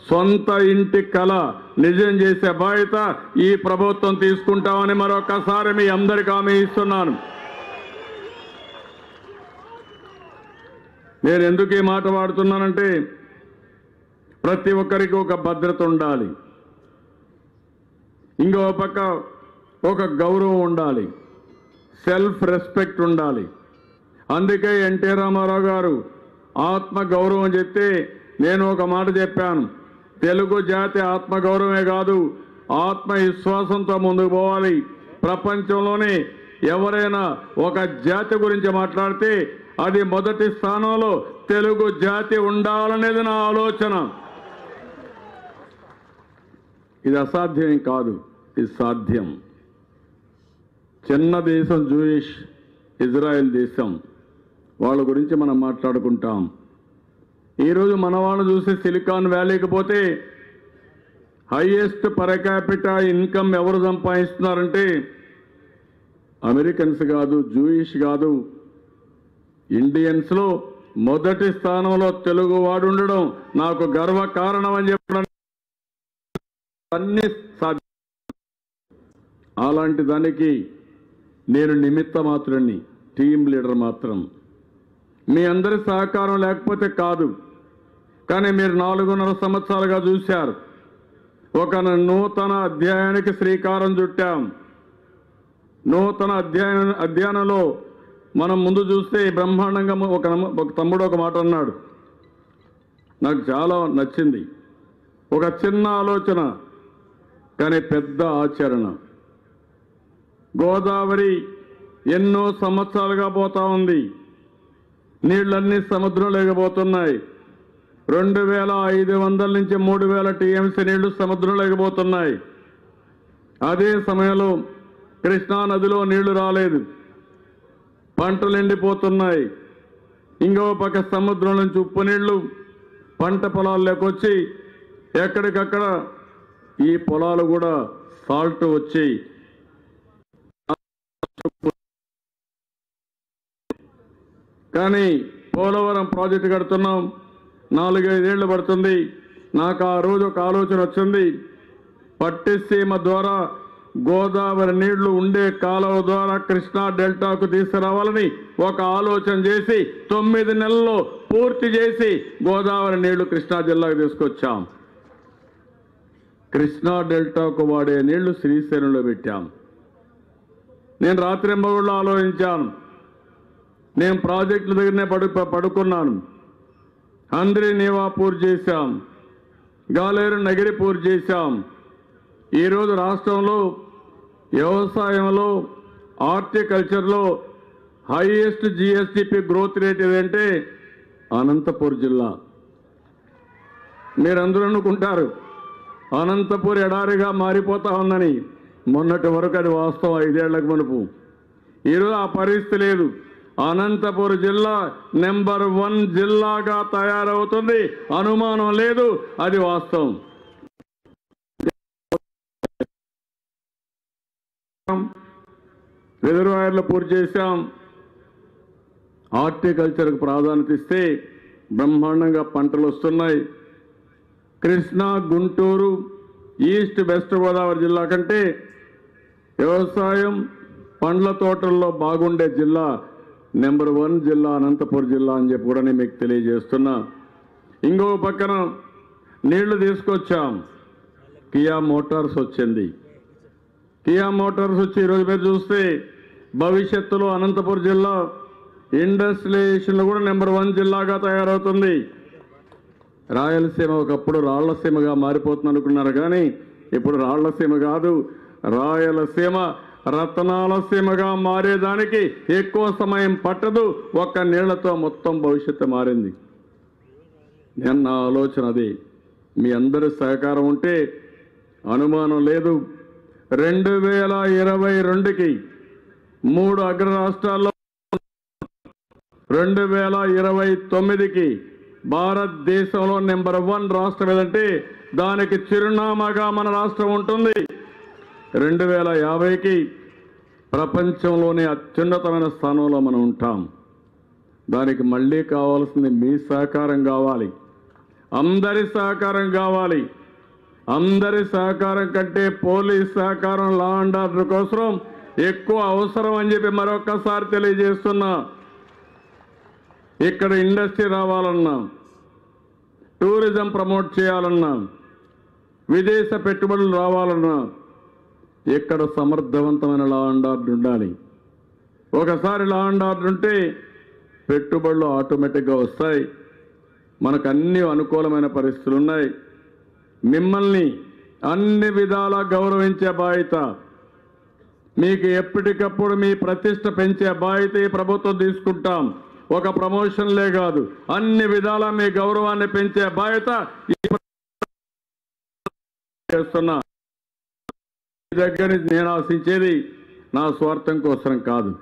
సొంత ఇంటి కళ నిజం చేసే బాధ్యత ఈ ప్రభుత్వం తీసుకుంటామని మరొకసారి మీ అందరికీ హామీ ఇస్తున్నాను నేను ఎందుకు ఈ మాట వాడుతున్నానంటే ప్రతి ఒక్కరికి ఒక భద్రత ఉండాలి ఇంకో పక్క ఒక గౌరవం ఉండాలి సెల్ఫ్ రెస్పెక్ట్ ఉండాలి అందుకే ఎన్టీ రామారావు గారు ఆత్మ గౌరవం చెప్తే నేను ఒక మాట చెప్పాను తెలుగు జాతి ఆత్మ గౌరవమే కాదు ఆత్మ విశ్వాసంతో ముందుకు పోవాలి ప్రపంచంలోనే ఎవరైనా ఒక జాతి గురించి మాట్లాడితే అది మొదటి స్థానంలో తెలుగు జాతి ఉండాలనేది నా ఆలోచన ఇది అసాధ్యం కాదు ఇది సాధ్యం చిన్న దేశం జూయిష్ ఇజ్రాయెల్ దేశం వాళ్ళ గురించి మనం మాట్లాడుకుంటాం ఈరోజు మన వాళ్ళు చూసి సిలికాన్ వ్యాలీకి పోతే హైయెస్ట్ పర్ క్యాపిటా ఇన్కమ్ ఎవరు సంపాదిస్తున్నారంటే అమెరికన్స్ కాదు జూయిష్ కాదు ఇండియన్స్ లో మొదటి స్థానంలో తెలుగు వాడు ఉండడం నాకు గర్వ కారణం అని చెప్పడం అన్ని సాధ్యం అలాంటి దానికి నేను నిమిత్త మాత్రుడిని టీం లీడర్ మాత్రం మీ అందరి సహకారం లేకపోతే కాదు కానీ మీరు నాలుగున్నర సంవత్సరాలుగా చూశారు ఒక నూతన అధ్యాయానికి శ్రీకారం చుట్టాం నూతన అధ్యాయం అధ్యయనంలో మనం ముందు చూస్తే బ్రహ్మాండంగా ఒక నమ్మ- ఒక తమ్ముడు ఒక మాట అన్నాడు నాకు చాలా నచ్చింది ఒక చిన్న ఆలోచన కానీ పెద్ద ఆచరణ గోదావరి ఎన్నో సంవత్సరాలుగా పోతా ఉంది నీళ్ళన్నీ సముద్రంలోకి పోతున్నాయి రెండు వేల ఐదు వందల నుంచి మూడు వేల టీఎంసీ నీళ్లు సముద్రంలోకి పోతున్నాయి అదే సమయంలో కృష్ణా నదిలో నీళ్లు రాలేదు పంటలు ఎండిపోతున్నాయి ఇంకో పక్క సముద్రం నుంచి ఉప్పు నీళ్లు పంట పొలాల్లోకి వచ్చి ఎక్కడికక్కడ ఈ పొలాలు కూడా సాల్ట్ వచ్చి కానీ పోలవరం ప్రాజెక్టు కడుతున్నాం నాలుగైదేళ్లు పడుతుంది నాకు ఆ రోజు ఒక ఆలోచన వచ్చింది పట్టిసీమ ద్వారా గోదావరి నీళ్లు ఉండే కాలువ ద్వారా కృష్ణా డెల్టాకు తీసుకురావాలని ఒక ఆలోచన చేసి తొమ్మిది నెలల్లో పూర్తి చేసి గోదావరి నీళ్లు కృష్ణా జిల్లాకు తీసుకొచ్చాం కృష్ణా డెల్టాకు వాడే నీళ్లు శ్రీశైలంలో పెట్టాం నేను రాత్రింబగుళ్ళు ఆలోచించాను నేను ప్రాజెక్టుల దగ్గరనే పడు పడుకున్నాను హంద్రి నీవా పూర్తి చేశాం గాలేరు నగిరి పూర్తి చేశాం ఈరోజు రాష్ట్రంలో వ్యవసాయంలో హార్టికల్చర్లో హైయెస్ట్ జిఎస్టిపి గ్రోత్ రేట్ ఏదంటే అనంతపూర్ జిల్లా మీరందరూ అనుకుంటారు అనంతపూర్ ఎడారిగా మారిపోతా ఉందని మొన్నటి వరకు అది వాస్తవం ఐదేళ్లకు మునుపు ఈరోజు ఆ పరిస్థితి లేదు అనంతపురం జిల్లా నెంబర్ వన్ జిల్లాగా తయారవుతుంది అనుమానం లేదు అది వాస్తవం రిజర్వాయర్లు పూర్తి చేశాం హార్టికల్చర్కు ప్రాధాన్యత ఇస్తే బ్రహ్మాండంగా పంటలు వస్తున్నాయి కృష్ణా గుంటూరు ఈస్ట్ వెస్ట్ గోదావరి జిల్లా కంటే వ్యవసాయం పండ్ల తోటల్లో బాగుండే జిల్లా నెంబర్ వన్ జిల్లా అనంతపురం జిల్లా అని చెప్పి కూడా నేను మీకు తెలియజేస్తున్నా ఇంకో పక్కన నీళ్లు తీసుకొచ్చాం కియా మోటార్స్ వచ్చింది కియా మోటార్స్ వచ్చి ఈరోజు మీరు చూస్తే భవిష్యత్తులో అనంతపురం జిల్లా ఇండస్ట్రియలైజేషన్లో కూడా నెంబర్ వన్ జిల్లాగా తయారవుతుంది రాయలసీమ ఒకప్పుడు రాళ్లసీమగా మారిపోతుంది అనుకున్నారు కానీ ఇప్పుడు రాళ్లసీమ కాదు రాయలసీమ రత్నాల సీమగా మారేదానికి ఎక్కువ సమయం పట్టదు ఒక్క నీళ్లతో మొత్తం భవిష్యత్తు మారింది నేను నా ఆలోచన అది మీ అందరి సహకారం ఉంటే అనుమానం లేదు రెండు వేల ఇరవై రెండుకి మూడు అగ్ర రాష్ట్రాల్లో రెండు వేల ఇరవై తొమ్మిదికి భారతదేశంలో నెంబర్ వన్ రాష్ట్రం ఏదంటే దానికి చిరునామాగా మన రాష్ట్రం ఉంటుంది రెండు వేల యాభైకి ప్రపంచంలోనే అత్యున్నతమైన స్థానంలో మనం ఉంటాం దానికి మళ్ళీ కావాల్సింది మీ సహకారం కావాలి అందరి సహకారం కావాలి అందరి సహకారం కంటే పోలీస్ సహకారం లా అండ్ ఆర్డర్ కోసం ఎక్కువ అవసరం అని చెప్పి మరొక్కసారి తెలియజేస్తున్నా ఇక్కడ ఇండస్ట్రీ రావాలన్నా టూరిజం ప్రమోట్ చేయాలన్నా విదేశ పెట్టుబడులు రావాలన్నా ఇక్కడ సమర్థవంతమైన లా అండ్ ఆర్డర్ ఉండాలి ఒకసారి లా అండ్ ఆర్డర్ ఉంటే పెట్టుబడులు ఆటోమేటిక్గా వస్తాయి మనకు అన్ని అనుకూలమైన పరిస్థితులు ఉన్నాయి మిమ్మల్ని అన్ని విధాలా గౌరవించే బాధ్యత మీకు ఎప్పటికప్పుడు మీ ప్రతిష్ట పెంచే బాధ్యత ఈ ప్రభుత్వం తీసుకుంటాం ఒక ప్రమోషన్లే కాదు అన్ని విధాలా మీ గౌరవాన్ని పెంచే బాధ్యత ఈ ప్రభుత్వం చేస్తున్నా మీ దగ్గర నుంచి నేను ఆశించేది నా స్వార్థం కోసం కాదు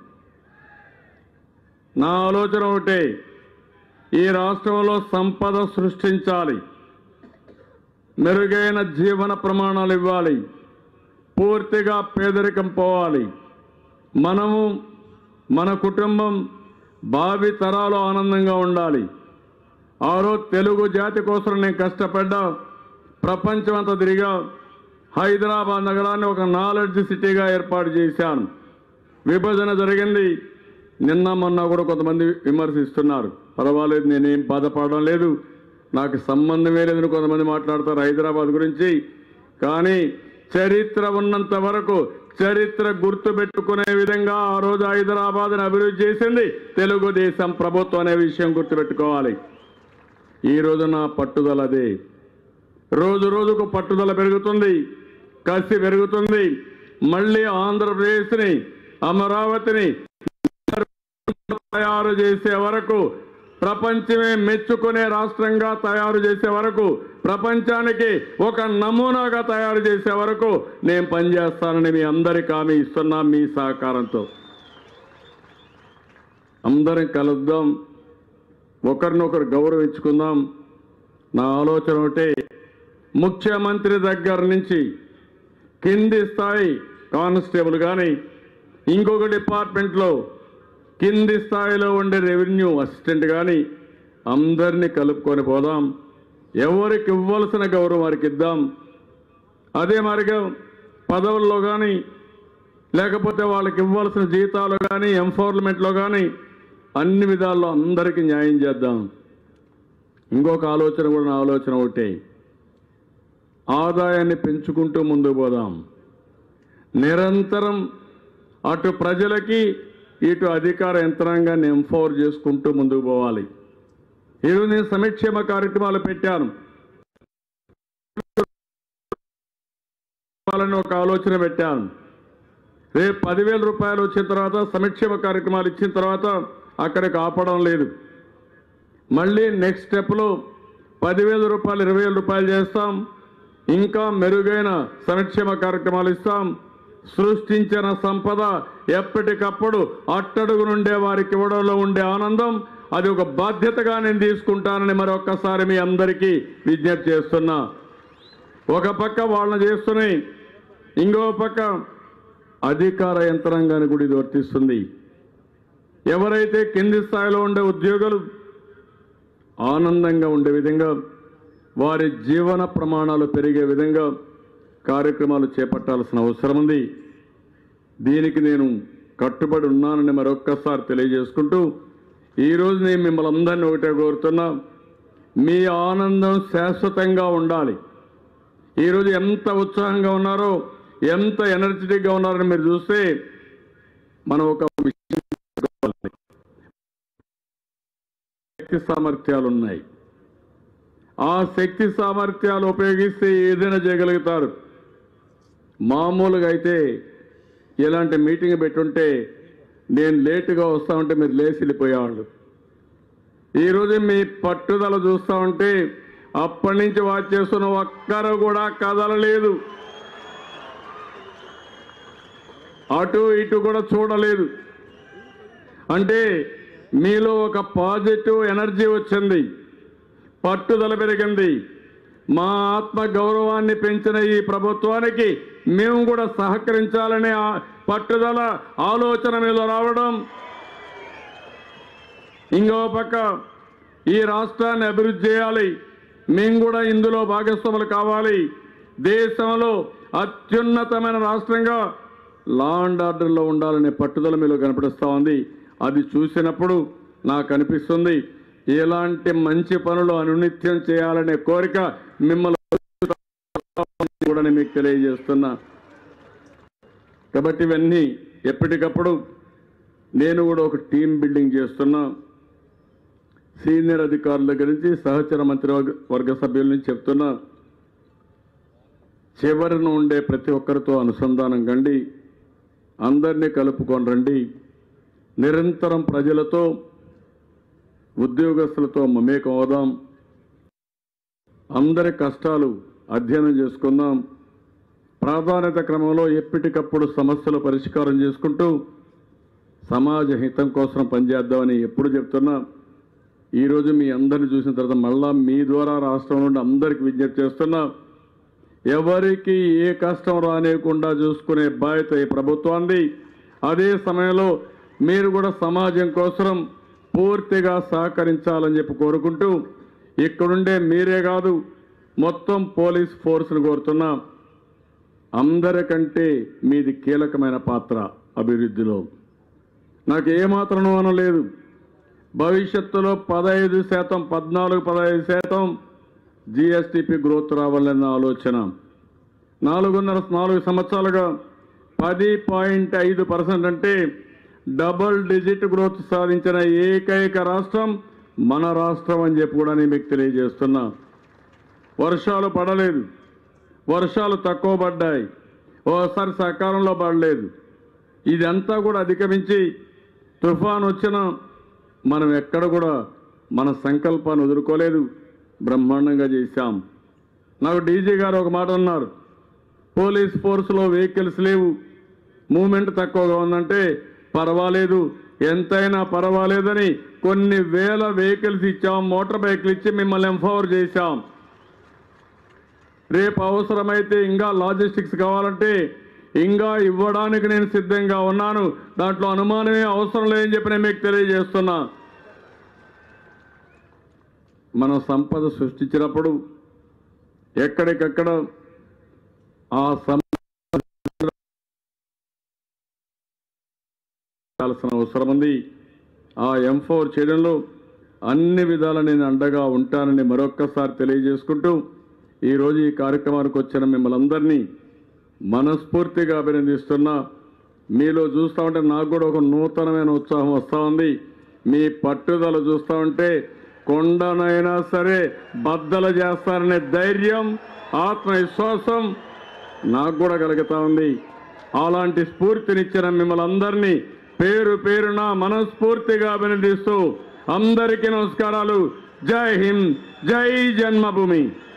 నా ఆలోచన ఒకటే ఈ రాష్ట్రంలో సంపద సృష్టించాలి మెరుగైన జీవన ప్రమాణాలు ఇవ్వాలి పూర్తిగా పేదరికం పోవాలి మనము మన కుటుంబం భావి తరాలు ఆనందంగా ఉండాలి ఆ రోజు తెలుగు జాతి కోసం నేను కష్టపడ్డా ప్రపంచం అంతా తిరిగా హైదరాబాద్ నగరాన్ని ఒక నాలెడ్జ్ సిటీగా ఏర్పాటు చేశాను విభజన జరిగింది నిన్న మొన్న కూడా కొంతమంది విమర్శిస్తున్నారు పర్వాలేదు నేనేం బాధపడడం లేదు నాకు సంబంధమే లేదని కొంతమంది మాట్లాడతారు హైదరాబాద్ గురించి కానీ చరిత్ర ఉన్నంత వరకు చరిత్ర గుర్తు పెట్టుకునే విధంగా ఆ రోజు హైదరాబాద్ని అభివృద్ధి చేసింది తెలుగుదేశం ప్రభుత్వం అనే విషయం గుర్తుపెట్టుకోవాలి ఈ రోజు నా పట్టుదల అదే రోజు రోజుకు పట్టుదల పెరుగుతుంది కసి పెరుగుతుంది మళ్ళీ ఆంధ్రప్రదేశ్ని అమరావతిని తయారు చేసే వరకు ప్రపంచమే మెచ్చుకునే రాష్ట్రంగా తయారు చేసే వరకు ప్రపంచానికి ఒక నమూనాగా తయారు చేసే వరకు నేను పనిచేస్తానని మీ అందరికి హామీ ఇస్తున్నా మీ సహకారంతో అందరం కలుద్దాం ఒకరినొకరు గౌరవించుకుందాం నా ఆలోచన ఒకటే ముఖ్యమంత్రి దగ్గర నుంచి కింది స్థాయి కానిస్టేబుల్ కానీ ఇంకొక డిపార్ట్మెంట్లో కింది స్థాయిలో ఉండే రెవెన్యూ అసిస్టెంట్ కానీ అందరినీ కలుపుకొని పోదాం ఎవరికి ఇవ్వాల్సిన గౌరవం వారికి ఇద్దాం అదే మరిగా పదవుల్లో కానీ లేకపోతే వాళ్ళకి ఇవ్వాల్సిన జీతాలు కానీ ఎంఫోర్మెంట్లో కానీ అన్ని విధాల్లో అందరికీ న్యాయం చేద్దాం ఇంకొక ఆలోచన కూడా నా ఆలోచన ఒకటే ఆదాయాన్ని పెంచుకుంటూ ముందుకు పోదాం నిరంతరం అటు ప్రజలకి ఇటు అధికార యంత్రాంగాన్ని ఎంపవర్ చేసుకుంటూ ముందుకు పోవాలి ఈరోజు నేను సంక్షేమ కార్యక్రమాలు పెట్టాను వాళ్ళని ఒక ఆలోచన పెట్టాను రేపు పదివేల రూపాయలు వచ్చిన తర్వాత సంక్షేమ కార్యక్రమాలు ఇచ్చిన తర్వాత అక్కడికి ఆపడం లేదు మళ్ళీ నెక్స్ట్ స్టెప్లో పదివేల రూపాయలు ఇరవై వేల రూపాయలు చేస్తాం ఇంకా మెరుగైన సంక్షేమ కార్యక్రమాలు ఇస్తాం సృష్టించిన సంపద ఎప్పటికప్పుడు అట్టడుగు నుండే వారికి ఇవ్వడంలో ఉండే ఆనందం అది ఒక బాధ్యతగా నేను తీసుకుంటానని మరొక్కసారి మీ అందరికీ విజ్ఞప్తి చేస్తున్నా ఒక పక్క వాళ్ళని చేస్తున్నాయి ఇంకో పక్క అధికార యంత్రాంగాన్ని కూడా ఇది వర్తిస్తుంది ఎవరైతే కింది స్థాయిలో ఉండే ఉద్యోగులు ఆనందంగా ఉండే విధంగా వారి జీవన ప్రమాణాలు పెరిగే విధంగా కార్యక్రమాలు చేపట్టాల్సిన అవసరం ఉంది దీనికి నేను కట్టుబడి ఉన్నానని మరొక్కసారి తెలియజేసుకుంటూ ఈరోజు నేను మిమ్మల్ని అందరినీ ఒకటే కోరుతున్నా మీ ఆనందం శాశ్వతంగా ఉండాలి ఈరోజు ఎంత ఉత్సాహంగా ఉన్నారో ఎంత ఎనర్జెటిక్గా ఉన్నారని మీరు చూస్తే మనం ఒక విషయం తెలుసుకోవాలి. శక్తి సామర్థ్యాలు ఉన్నాయి ఆ శక్తి సామర్థ్యాలు ఉపయోగిస్తే ఏదైనా చేయగలుగుతారు మామూలుగా అయితే ఇలాంటి మీటింగ్ పెట్టుంటే నేను లేటుగా వస్తా ఉంటే మీరు లేచి వెళ్ళిపోయేవాళ్ళు ఈరోజు మీ పట్టుదల చూస్తా ఉంటే అప్పటి నుంచి వాచ్ చేస్తున్న ఒక్కరు కూడా కదలలేదు అటు ఇటు కూడా చూడలేదు అంటే మీలో ఒక పాజిటివ్ ఎనర్జీ వచ్చింది పట్టుదల పెరిగింది మా ఆత్మ గౌరవాన్ని పెంచిన ఈ ప్రభుత్వానికి మేము కూడా సహకరించాలనే ఆ పట్టుదల ఆలోచన మీద రావడం ఇంకో పక్క ఈ రాష్ట్రాన్ని అభివృద్ధి చేయాలి మేము కూడా ఇందులో భాగస్వాములు కావాలి దేశంలో అత్యున్నతమైన రాష్ట్రంగా లా అండ్ ఆర్డర్లో ఉండాలనే పట్టుదల మీలో కనపడిస్తా ఉంది అది చూసినప్పుడు నాకు అనిపిస్తుంది ఎలాంటి మంచి పనులు అనునిత్యం చేయాలనే కోరిక మిమ్మల్ని కూడా నేను మీకు తెలియజేస్తున్నా కాబట్టి ఇవన్నీ ఎప్పటికప్పుడు నేను కూడా ఒక టీం బిల్డింగ్ చేస్తున్నా సీనియర్ అధికారుల దగ్గర నుంచి సహచర మంత్రి వర్గ- వర్గ సభ్యుల నుంచి చెప్తున్నా చివరిన ఉండే ప్రతి ఒక్కరితో అనుసంధానం కండి అందరినీ కలుపుకొని రండి నిరంతరం ప్రజలతో ఉద్యోగస్తులతో మమేకం అవుదాం అందరి కష్టాలు అధ్యయనం చేసుకుందాం ప్రాధాన్యత క్రమంలో ఎప్పటికప్పుడు సమస్యలు పరిష్కారం చేసుకుంటూ సమాజ హితం కోసం పనిచేద్దామని ఎప్పుడు చెప్తున్నా ఈరోజు మీ అందరిని చూసిన తర్వాత మళ్ళా మీ ద్వారా రాష్ట్రం నుండి అందరికి విజ్ఞప్తి చేస్తున్నా ఎవరికి ఏ కష్టం రానియకుండా చూసుకునే బాధ్యత ఈ ప్రభుత్వాన్ని అదే సమయంలో మీరు కూడా సమాజం కోసం పూర్తిగా సహకరించాలని చెప్పి కోరుకుంటూ ఇక్కడుండే మీరే కాదు మొత్తం పోలీస్ ఫోర్స్ను కోరుతున్నా అందరికంటే మీది కీలకమైన పాత్ర అభివృద్ధిలో నాకు ఏమాత్రం అనుమానం లేదు భవిష్యత్తులో పదహైదు శాతం పద్నాలుగు పదహైదు శాతం జిఎస్టిపి గ్రోత్ రావాలన్న ఆలోచన నాలుగున్నర నాలుగు సంవత్సరాలుగా పది పాయింట్ ఐదు పర్సెంట్ అంటే డబుల్ డిజిట్ గ్రోత్ సాధించిన ఏకైక రాష్ట్రం మన రాష్ట్రం అని చెప్పి కూడా నేను మీకు తెలియజేస్తున్నా వర్షాలు పడలేదు వర్షాలు తక్కువ పడ్డాయి ఓసారి సకాలంలో పడలేదు ఇదంతా కూడా అధిగమించి తుఫాన్ వచ్చినా మనం ఎక్కడ కూడా మన సంకల్పాన్ని వదులుకోలేదు బ్రహ్మాండంగా చేశాం నాకు డీజీ గారు ఒక మాట అన్నారు పోలీస్ ఫోర్స్లో వెహికల్స్ లేవు మూమెంట్ తక్కువగా ఉందంటే పర్వాలేదు ఎంతైనా పర్వాలేదని కొన్ని వేల వెహికల్స్ ఇచ్చాం మోటార్ బైక్లు ఇచ్చి మిమ్మల్ని ఎంపవర్ చేశాం రేపు అవసరమైతే ఇంకా లాజిస్టిక్స్ కావాలంటే ఇంకా ఇవ్వడానికి నేను సిద్ధంగా ఉన్నాను దాంట్లో అనుమానమే అవసరం లేదని చెప్పి నేను మీకు తెలియజేస్తున్నా మనం సంపద సృష్టించినప్పుడు ఎక్కడికక్కడ ఆ సంపద చేయాల్సిన అవసరం ఉంది ఆ ఎంఫోర్ చేయడంలో అన్ని విధాల నేను అండగా ఉంటానని మరొక్కసారి తెలియజేసుకుంటూ ఈరోజు ఈ కార్యక్రమానికి వచ్చిన మిమ్మల్ని అందరినీ మనస్ఫూర్తిగా అభినందిస్తున్నా మీలో చూస్తూ ఉంటే నాకు కూడా ఒక నూతనమైన ఉత్సాహం వస్తూ ఉంది మీ పట్టుదల చూస్తూ ఉంటే కొండనైనా సరే బద్దలు చేస్తారనే ధైర్యం ఆత్మవిశ్వాసం నాకు కూడా కలుగుతా ఉంది అలాంటి స్ఫూర్తినిచ్చిన మిమ్మల్ని అందరినీ పేరు పేరున మనస్ఫూర్తిగా అభినందిస్తూ అందరికీ నమస్కారాలు జై హింద్ జై జన్మభూమి